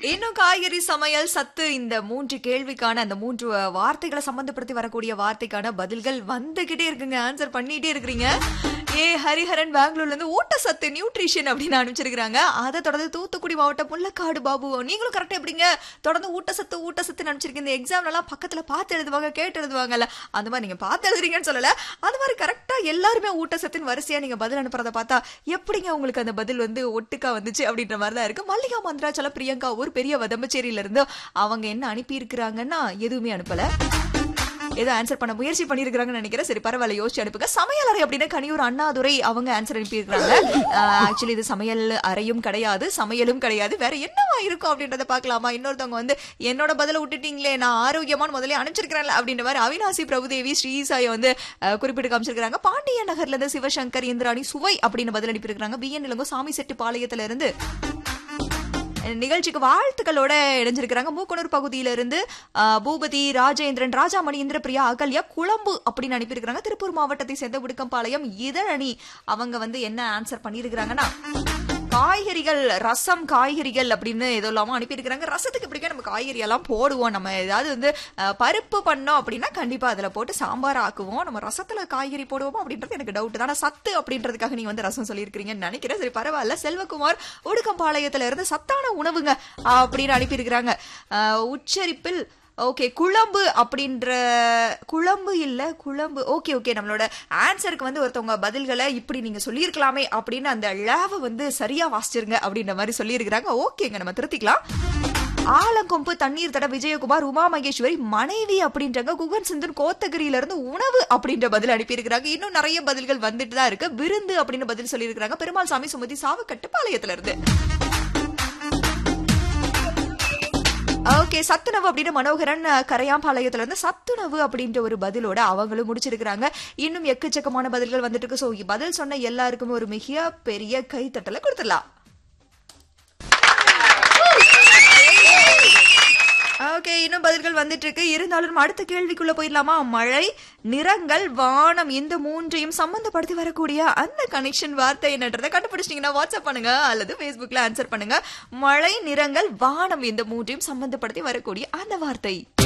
இன்னும் காய்கறி சமையல் சத்து இந்த மூன்று கேள்விக்கான அந்த மூன்று அஹ், வார்த்தைகளை சம்பந்தப்படுத்தி வரக்கூடிய வார்த்தைக்கான பதில்கள் வந்துகிட்டே இருக்குங்க ஆன்சர் பண்ணிட்டே இருக்கிறீங்க ஏ ஹரிஹரன் பெங்களூர்ல இருந்து ஊட்டச்சத்து நியூட்ரிஷன் அப்படின்னு அனுப்பிச்சிருக்காங்க அதை தொடர்ந்து தூத்துக்குடி மாவட்டம் முள்ளக்காடு பாபு நீங்களும் கரெக்டா எப்படிங்க தொடர்ந்து ஊட்டச்சத்து ஊட்டச்சத்து அனுப்பிச்சிருக்கீங்க இந்த எக்ஸாம்ல எல்லாம் பக்கத்துல பார்த்து எழுதுவாங்க கேட்டு எழுதுவாங்கல்ல அந்த மாதிரி நீங்க பார்த்து எழுதுறீங்கன்னு சொல்லல அந்த மாதிரி கரெக்டா எல்லாருமே ஊட்டச்சத்தின் வரிசையா நீங்க பதில் அனுப்புறத பார்த்தா எப்படிங்க உங்களுக்கு அந்த பதில் வந்து ஒட்டுக்கா வந்துச்சு அப்படின்ற மாதிரி தான் இருக்கு மல்லிகா மந்திராச்சல பிரியங்கா ஒரு பெரிய வதம்பச்சேரியில இருந்து அவங்க என்ன அனுப்பி இருக்கிறாங்கன்னா எதுவுமே அனுப்பல ஏதோ ஆன்சர் பண்ண முயற்சி பண்ணிருக்காங்கன்னு நினைக்கிறேன் சரி பரவாயில்ல யோசிச்சு அனுப்புங்க சமையல் அறை அப்படின்னு கனியூர் அண்ணாதுரை அவங்க ஆன்சர் அனுப்பியிருக்காங்க ஆக்சுவலி இது சமையல் அறையும் கிடையாது சமையலும் கிடையாது வேற என்னவா இருக்கும் அப்படின்றத பார்க்கலாமா இன்னொருத்தவங்க வந்து என்னோட பதில விட்டுட்டீங்களே நான் ஆரோக்கியமான முதல்ல அனுப்பிச்சிருக்கிறேன் அப்படின்ற மாதிரி அவினாசி பிரபுதேவி ஸ்ரீசாயை வந்து அஹ், குறிப்பிட்டு காமிச்சிருக்காங்க பாண்டிய நகர்ல இருந்து சிவசங்கர் இந்திராணி சுவை அப்படின்னு பதில் அனுப்பியிருக்காங்க பிஎன் இளங்கோ சாமி செட்டு பாளையத்துல இருந்து நிகழ்ச்சிக்கு வாழ்த்துக்களோட இணைஞ்சிருக்கிறாங்க மூக்கனூர் பகுதியில இருந்து ஆஹ், பூபதி ராஜேந்திரன் ராஜாமணி இந்திரபிரியா அகல்யா குழம்பு அப்படின்னு அனுப்பியிருக்கிறாங்க திருப்பூர் மாவட்டத்தை சேர்ந்த விடுக்கம்பாளையம் இதழணி அவங்க வந்து என்ன ஆன்சர் பண்ணியிருக்கிறாங்கன்னா காய்கறிகள் ரசம் காய்கறிகள் அப்படின்னு ஏதோ இல்லாம அனுப்பியிருக்கிறாங்க ரசத்துக்கு இப்படிக்கா நம்ம காய்கறி எல்லாம் போடுவோம் நம்ம ஏதாவது வந்து அஹ், பருப்பு பண்ணோம் அப்படின்னா கண்டிப்பா அதுல போட்டு சாம்பார் ஆக்குவோம் நம்ம ரசத்துல காய்கறி போடுவோமா அப்படின்றது எனக்கு டவுட் தான் ஆனா சத்து அப்படின்றதுக்காக நீங்க வந்து ரசம் சொல்லியிருக்கிறீங்கன்னு நினைக்கிறேன் சரி பரவாயில்ல செல்வகுமார் உடுக்கம்பாளையத்துல இருந்து சத்தான உணவுங்க அப்படின்னு அனுப்பியிருக்கிறாங்க அஹ், உச்சரிப்பில் ஓகே குழம்பு அப்படின்ற குழம்பு இல்ல குழம்பு ஓகே ஓகே நம்மளோட ஆன்சருக்கு வந்து ஒருத்தவங்க பதில்களை இப்படி நீங்க சொல்லியிருக்கலாமே அப்படின்னு அந்த ழாவை வந்து சரியா வாசிச்சிருங்க அப்படின்ற மாதிரி சொல்லியிருக்கிறாங்க ஓகேங்க நம்ம திருத்திக்கலாம் ஆலங்கொம்பு தண்ணீர் தட விஜயகுமார் உமா மகேஸ்வரி மனைவி அப்படின்றாங்க குகன் சிந்தன் கோத்தகிரியில இருந்து உணவு அப்படின்ற பதில் அனுப்பியிருக்கிறாங்க இன்னும் நிறைய பதில்கள் வந்துட்டு தான் இருக்கு விருந்து அப்படின்னு பதில் சொல்லியிருக்கிறாங்க பெருமாள் சாமி சுமதி சாவக்கட்டு பாளையத்துல இருந்து ஓகே சத்துணவு அப்படின்னு மனோகரன் அஹ், கரையாம்பாளையத்துல இருந்து சத்துணவு அப்படின்ற ஒரு பதிலோட அவங்களும் முடிச்சிருக்கிறாங்க இன்னும் எக்கச்சக்கமான பதில்கள் வந்துட்டு இருக்கு ஸோ பதில் சொன்ன எல்லாருக்குமே ஒரு மிக பெரிய கைத்தட்டலை கொடுத்துடலாம் ஓகே இன்னும் பதில்கள் வந்துட்டு இருக்கு இருந்தாலும் நம்ம அடுத்த கேள்விக்குள்ள போயிடலாமா மழை நிறங்கள் வானம் இந்த மூன்றையும் சம்பந்தப்படுத்தி வரக்கூடிய அந்த கனெக்ஷன் வார்த்தை என்னன்றதை கண்டுபிடிச்சிட்டீங்கன்னா வாட்ஸ்அப் பண்ணுங்க அல்லது ஃபேஸ்புக்ல ஆன்சர் பண்ணுங்க மழை நிறங்கள் வானம் இந்த மூன்றையும் சம்பந்தப்படுத்தி வரக்கூடிய அந்த வார்த்தை